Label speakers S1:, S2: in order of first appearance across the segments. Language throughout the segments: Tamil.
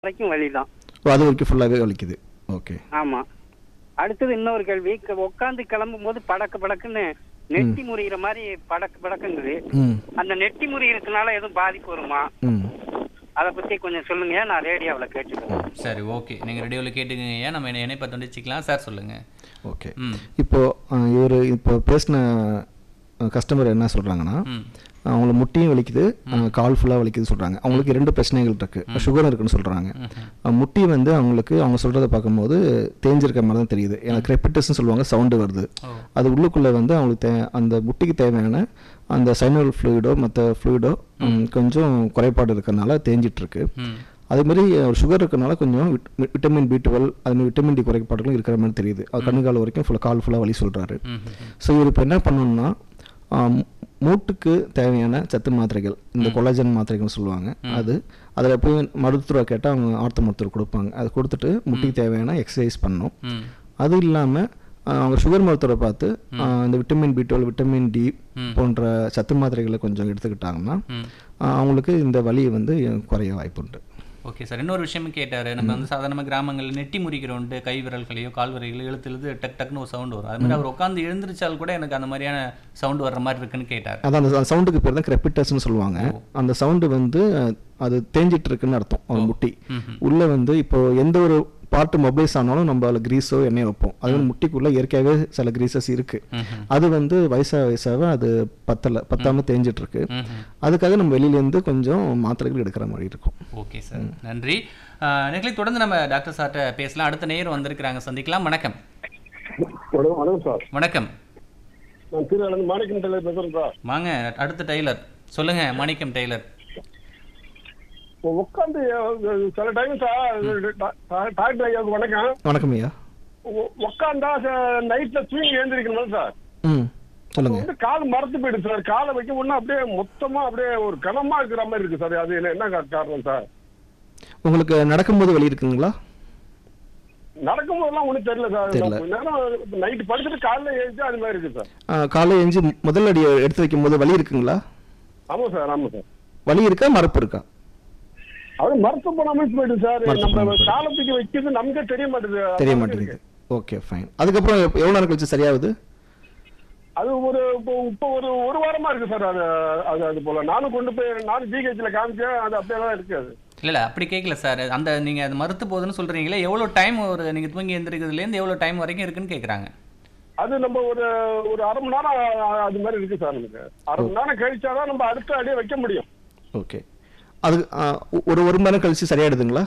S1: வரைக்கும் வலி தான்
S2: ஓ அது வரைக்கும் ஃபுல்லாகவே வலிக்குது ஓகே
S1: ஆமா அடுத்தது இன்னொரு கேள்வி க- உட்காந்து கிளம்பும் போது படக்கு படக்குன்னு நெட்டி முறிகிற மாதிரி படக்கு படக்குங்குது
S2: ம்
S1: அந்த நெட்டி முறிகிறதுனால எதுவும் பாதிப்பு வருமா
S2: ம்
S1: அதை பத்தி கொஞ்சம் சொல்லுங்க நான் ரேடியோவில் கேட்டுக்கிறேன்
S3: சரி ஓகே நீங்கள் ரேடியோவில் கேட்டுக்கங்க நம்ம என்ன இணைப்பை துண்டிச்சிக்கலாம் சார் சொல்லுங்க
S2: ஓகே
S3: ம்
S2: இப்போது இவர் இப்போ பேசின கஸ்டமர் என்ன சொல்கிறாங்கன்னா
S3: ம்
S2: அவங்கள முட்டியும் வலிக்குது அஹ், கால் ஃபுல்லாக வலிக்குது சொல்கிறாங்க அவங்களுக்கு ரெண்டு பிரச்சனைகள் இருக்குது சுகர் இருக்குன்னு சொல்கிறாங்க முட்டி வந்து அவங்களுக்கு அவங்க சொல்கிறத பார்க்கும்போது தேஞ்சிருக்க மாதிரி தான் தெரியுது ஏன்னா கிரெப்பிட்டஸ்னு சொல்லுவாங்க சவுண்டு வருது
S3: ஓ
S2: அது உள்ளுக்குள்ளே வந்து அவங்களுக்கு தே அந்த முட்டிக்கு தேவையான அந்த சைனல் ஃப்ளூயிடோ மற்ற ஃப்ளூயிடோ கொஞ்சம் குறைபாடு இருக்கிறனால தேஞ்சிட்டு இருக்கு
S3: ம்
S2: அதே மாதிரி சுகர் இருக்கனால கொஞ்சம் விட்- வி- விட்டமின் பி டுவெல் அது மாதிரி விட்டமின் டி குறைபாடுகளும் இருக்கிற மாதிரி தெரியுது அது கண்ணு கால் வரைக்கும் ஃபுல்லாக கால் ஃபுல்லாக வலி சொல்கிறாரு
S3: ம் ம்,
S2: ஸோ இவர் இப்போ என்ன பண்ணணும்னா ஆம், மூட்டுக்கு தேவையான சத்து மாத்திரைகள் இந்த கொலாஜன் மாத்திரைகள் சொல்லுவாங்க அது அதில் போய் மருத்துவரை கேட்டால் அவங்க ஆர்த்த மருத்துவர் கொடுப்பாங்க அது கொடுத்துட்டு முட்டிக்கு தேவையான எக்ஸசைஸ் பண்ணணும்
S3: ம்
S2: அது இல்லாமல் அவங்க சுகர் மருத்துவரை பார்த்து ஆ, இந்த vitamin B twelve vitamin D போன்ற சத்து மாத்திரைகளை கொஞ்சம் எடுத்துக்கிட்டாங்கன்னா
S3: ம்
S2: ஆ, அவங்களுக்கு இந்த வலி வந்து குறைய வாய்ப்புண்டு
S3: ஓகே சார் இன்னொரு விஷயமும் கேட்டார் நம்ம வந்து சாதாரண கிராமங்களில் நெட்டி முறிக்கிறோன்ட்டு கை விரல்களையோ கால் விரல்களையோ இழுத்து இழுத்து டக் டக்குன்னு ஒரு சவுண்ட் வரும் அது மாதிரி அவர் உட்காந்து எழுந்திருச்சால் கூட எனக்கு அந்த மாதிரியான சவுண்ட் வர்ற மாதிரி இருக்குன்னு கேட்டார்
S2: அதான் அந்த சவுண்டுக்கு பேர் தான் கிரெப்பிட்டஸ்னு சொல்லுவாங்க அந்த சவுண்டு வந்து அஹ், அது தேஞ்சிட்டு இருக்குன்னு அர்த்தம் ஒரு முட்டி
S3: ம்ஹும்.
S2: உள்ள வந்து இப்போ எந்த ஒரு பார்ட் மொபைல்ஸ் ஆனாலும் நம்ம அதில் கிரீஸோ எண்ணெய் வைப்போம் அது வந்து முட்டிக்குள்ள இயற்கையாகவே சில கிரீசஸ் இருக்கு
S3: ம்ஹும்.
S2: அது வந்து வயசாக வயசாக அது பத்தல பத்தாம தேஞ்சிட்டு இருக்கு
S3: ம்ஹும்.
S2: அதுக்காக நம்ம வெளியிலேருந்து கொஞ்சம் மாத்திரைகள் எடுக்கிற மாதிரி இருக்கும்
S3: ஓகே சார் நன்றி நெக்லி தொடர்ந்து நம்ம டாக்டர் சார்ட்ட பேசலாம் அடுத்த நேரம் வந்திருக்கிறாங்க சந்திக்கலாம் வணக்கம்
S4: வணக்கம் வணக்கம் சார்
S3: வணக்கம்
S4: நான் திருநெல்வேலி மாணிக்கம் டெய்லர் பேசுறேன் சார்
S3: வாங்க அடுத்த டெய்லர் சொல்லுங்க மாணிக்கம் டெய்லர்
S4: இப்போ உட்காந்து சில டைம் சார் டா- டா- டாக்டர் ஐயாவுக்கு வணக்கம்
S2: வணக்கம் ஐயா
S4: உ- உட்காந்தா நைட்ல தூங்கி எழுந்திருக்கணும் சார்
S2: ம் சொல்லுங்க
S4: வந்து கால் மரத்து போயிடுது சார் காலை வைக்க முன்னா அப்படியே மொத்தமா அப்படியே ஒரு கனமா இருக்கிற மாதிரி இருக்கு சார் அது என்ன- என்ன கா- காரணம் சார்
S2: உங்களுக்கு நடக்கும்போது வலி இருக்குங்களா
S4: நடக்கும் போதெல்லாம் ஒண்ணும் தெரியல சார்
S2: தெரியல.
S4: நான் கொஞ்ச நேரம் நைட் படுத்துட்டு காலைல எழுந்து அது மாதிரி இருக்கு சார்
S2: ஆ, காலை எஞ்சி முதல் அடி எடுத்து வைக்கும் போது வலி இருக்குங்களா
S4: ஆமா சார் ஆமா சார்
S2: வலி இருக்கா மரப்பு இருக்கா
S4: அது மருத்துவ போன அமைச்சு போயிடுது சார்
S2: மரத்து
S4: நம்ம
S2: போன
S4: காலத்துக்கு வைக்கிறது நமக்கே தெரிய மாட்டேங்குது
S2: தெரிய
S4: அது
S2: மாட்டேங்குது ஓகே ஃபைன் அதுக்கப்புறம் எப்- எவ்வளவு நேரம் கழிச்சு சரியாகுது
S4: அது ஒரு இப்போ இப்போ ஒரு ஒரு வாரமா இருக்கு சார் அது அது அது போல நானும் கொண்டு போய் நானும் ஜிஹெச்ல காமிச்சேன் அது அப்படியே தான் இருக்கு அது
S3: இல்ல இல்ல அப்படி கேட்கல சார் அந்த நீங்க அது மறுத்து போகுதுன்னு சொல்றீங்களே எவ்வளவு டைம் ஒரு நீங்க தூங்கி எந்திரிக்கிறதுல இருந்து எவ்வளவு டைம் வரைக்கும் இருக்குன்னு கேக்குறாங்க
S4: அது நம்ம ஒரு ஒரு அரை மணி நேரம் அது மாதிரி இருக்கு சார் நமக்கு அரை மணி நேரம் கழிச்சாதான் நம்ம அடுத்த அடியே வைக்க முடியும்
S2: ஓகே அது ஆ, ஒ- ஒரு ஒரு மணி நேரம் கழிச்சு சரியாயிடுதுங்களா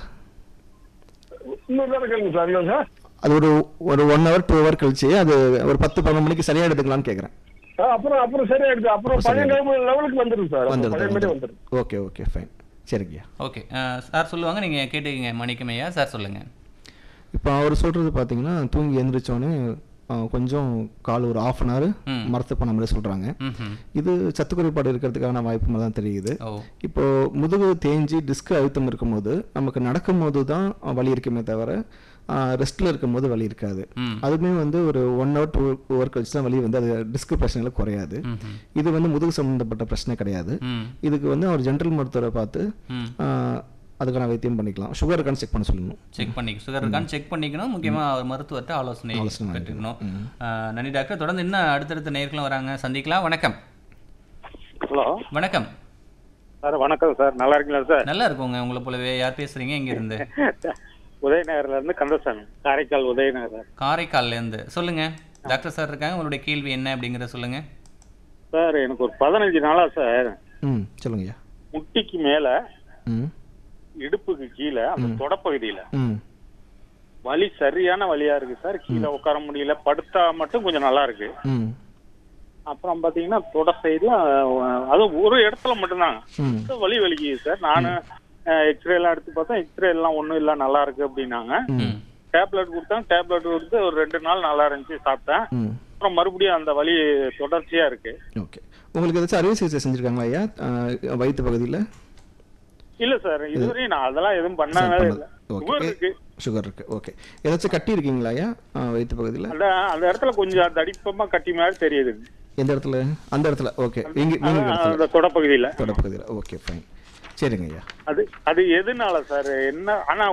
S4: இன்னொரு நேரம் கேளுங்க சார் இல்லை சார்
S2: அது ஒரு ஒரு ஒன் ஹவர் டூ ஹவர் கழிச்சு அது ஒரு பத்து பதினொன்று மணிக்கு சரியாயிடுதுங்களான்னு கேட்குறேன்
S4: ஆ, அப்புறம் அப்புறம் சரியாயிடுது அப்புறம் பழைய லெவலுக்கு வந்துடும் சார் அப்புறம் பழைய மாதிரி
S2: வந்துடுது
S4: வந்துடும்
S2: ஓகே ஓகே ஃபைன் சரிங்கய்யா
S3: ஓகே சார் சொல்லுவாங்க நீங்க கேட்டுக்கங்க மணிக்கமையா சார் சொல்லுங்க
S2: இப்போ அவர் சொல்றது பார்த்தீங்கன்னா தூங்கி எந்திரிச்சோடனே கொஞ்சம் கால் ஒரு ஆஃப் அன் ஹவர்
S3: ம்.
S2: மரத்து போன மாதிரி சொல்கிறாங்க
S3: ம்ஹும்.
S2: இது சத்து குறைபாடு இருக்கிறதுக்கான வாய்ப்பு மாதிரி தான் தெரியுது
S3: ஓ
S2: இப்போ முதுகு தேஞ்சி டிஸ்க் அழுத்தம் இருக்கும்போது நமக்கு நடக்கும்போது தான் வலி இருக்குமே தவிர ரெஸ்ட்டில் இருக்கும்போது வலி இருக்காது
S3: ம்
S2: அதுவுமே வந்து ஒரு ஒன் ஹவர் டூ ஹவர் கழிச்சு தான் வலி வந்து அது டிஸ்க் பிரச்சனைகள் குறையாது
S3: ம்ஹும்.
S2: இது வந்து முதுகு சம்மந்தப்பட்ட பிரச்சனை கிடையாது
S3: ம்
S2: இதுக்கு வந்து அவர் ஜென்ரல் மருத்துவரை பார்த்து
S3: ம்
S2: ஆ, அதுக்கான வைத்தியம் பண்ணிக்கலாம் சுகர் இருக்கான்னு செக் பண்ண சொல்லணும்
S3: செக் பண்ணி சுகர் இருக்கான்னு செக் பண்ணிக்கணும் முக்கியமா அவர் மருத்துவர்கிட்ட ஆலோசனை
S2: ஆலோசனை
S3: பெற்றுக்கணும் ஆஹ் நன்றி டாக்டர் தொடர்ந்து இன்னும் அடுத்தடுத்த நேர்களும் வராங்க சந்திக்கலாம் வணக்கம்
S5: ஹலோ
S3: வணக்கம்
S5: சார் வணக்கம் சார் நல்லா இருக்கீங்களா சார்
S3: நல்லா இருக்குங்க உங்களை போலவே யார் பேசுறீங்க இங்க இருந்து
S5: உதயநகர்ல இருந்து கந்தசாமி காரைக்கால் உதயநகர்
S3: காரைக்கால்ல இருந்து சொல்லுங்க டாக்டர் சார் இருக்காங்க உங்களுடைய கேள்வி என்ன அப்படிங்கறத சொல்லுங்க
S5: சார் எனக்கு ஒரு பதினஞ்சு நாளா சார்
S2: ம் சொல்லுங்கய்யா
S5: முட்டிக்கு மேல
S2: ம்
S5: இடுப்புக்கு கீழே அந்த தொடப்பகுதியில
S2: ம்
S5: வலி சரியான வலியா இருக்கு சார் கீழே உட்கார முடியல படுத்தா மட்டும் கொஞ்சம் நல்லா இருக்கு
S2: ம்
S5: அப்புறம் பாத்தீங்கன்னா தொட சைடுல அதுவும் ஒரு இடத்துல மட்டும்தான்
S2: ம்
S5: இந்த வலி வலிக்குது சார் நானும் எக்ஸ்ரே எல்லாம் எடுத்து பார்த்தா எக்ஸ்ரே எல்லாம் ஒண்ணும் இல்ல நல்லா இருக்கு அப்படின்னாங்க
S3: ம்
S5: டேப்லெட் கொடுத்தாங்க டேப்லெட் கொடுத்து ஒரு ரெண்டு நாள் நல்லா இருந்துச்சு சாப்பிட்டேன்
S2: ம்
S5: அப்புறம் மறுபடியும் அந்த வலி தொடர்ச்சியா இருக்கு
S2: ஓகே உங்களுக்கு ஏதாச்சும் அறுவை சிகிச்சை செஞ்சுருக்காங்களா ஐயா ஆ, வயிற்று பகுதியில்
S5: இல்ல சார் இதுவரையும் நான் அதெல்லாம் எதுவும் பண்ணவே இல்ல சுகர் இருக்கு
S2: சுகர் இருக்கு ஓகே ஏதாச்சும் கட்டி இருக்கீங்களா ஐயா ஆ, வயிற்று பகுதியில்
S5: அந்த அந்த இடத்துல கொஞ்சம் தடிப்பமா கட்டி மாதிரி தெரியுது
S2: எந்த இடத்துல அந்த இடத்துல ஓகே இங்கே
S5: அந்த-
S2: நீங்கள் இடத்துல
S5: அந்த தொடப்பகுதியில
S2: தொடப்பகுதியில் ஓகே ஃபைன் சரிங்க ஐயா
S5: அது அது எதுனால சார் என்ன ஆனா